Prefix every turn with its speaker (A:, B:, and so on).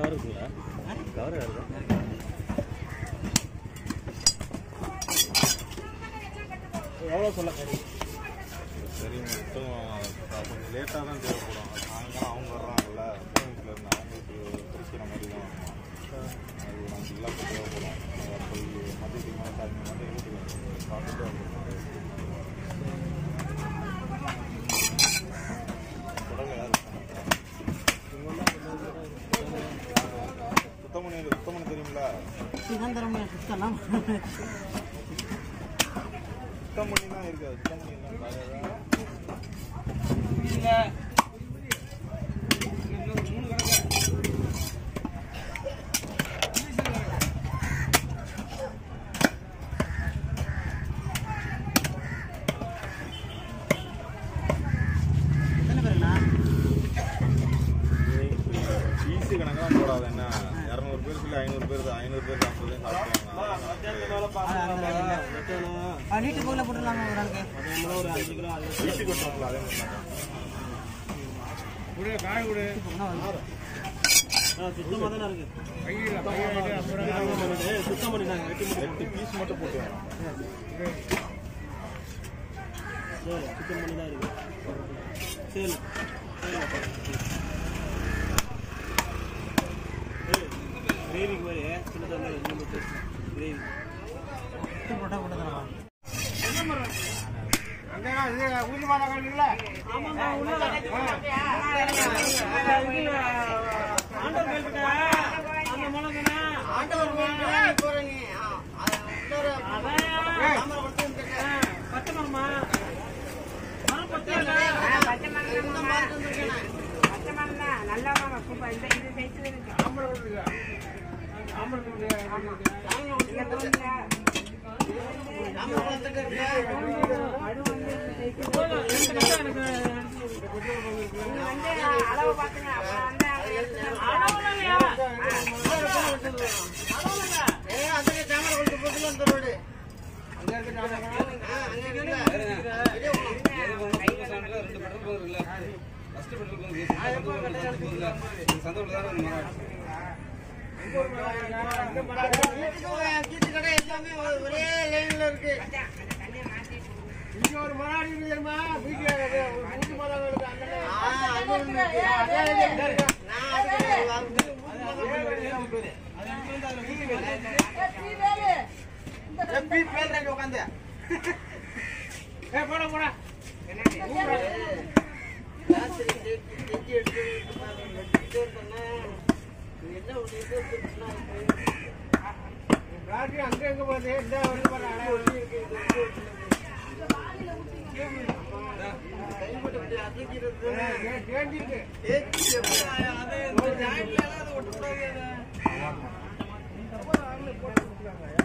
A: Cover இருக்குங்களா cover இருக்கா எவ்வளோ சொல்ல கறி
B: சரி மட்டும் கொஞ்சம் லேட்டாக தான் தேவைப்படும் அது சாயங்காலம் அவங்க வர்றாங்கல்ல வீட்டில் இருந்து அவங்களுக்கு பிடிக்கிற மாதிரி தான் வரணும். அது நமக்கு எல்லாம் தேவைப்படும் அதை போய் மதியத்துக்கு மேலே டைம் மட்டும் வீட்டுக்கு சாப்பிட்டு வந்துருக்கோம் குடல் யார் சுத்தம் பண்ணி சுத்தம் பண்ண தெரியுங்களா
C: இதுதான் தர முடியும் சுத்தம்லாம்
B: சுத்தம் பண்ணி தான் இருக்காது சுத்தம் பண்ணி தான் காலையில
C: எத்தனை பேருண்ணா
B: ஈஸி கணக்கெல்லாம் போடாது என்ன இரநூறு பேர் சொல்லி ஐநூறு பேர் தான் ஐநூறு பேர் சாப்பிட்றதே சாப்பிடுவாங்க
C: வீட்டுக்கு போகல போட்டுடலாமா ஒரு நாளைக்கு
A: ஒரு அஞ்சு கிலோ அது
B: வீட்டுக்கு விட்டோம்ல அதே மாதிரி தான்.
A: சுத்தமாக தானே இருக்கு சுத்தம் பண்ணிட்டாங்க வெட்டி முடி
B: எட்டு பீஸ் மட்டும் போட்டு வேணும்
A: சரி சுத்தம் பண்ணி தான் இருக்கு சரி கிரேவிக்கு மாதிரி சின்ன தந்தாங்க ரெண்டு மட்டும் கிரேவி
C: விட்டு போட்டால் போட்டு தரமா ஆ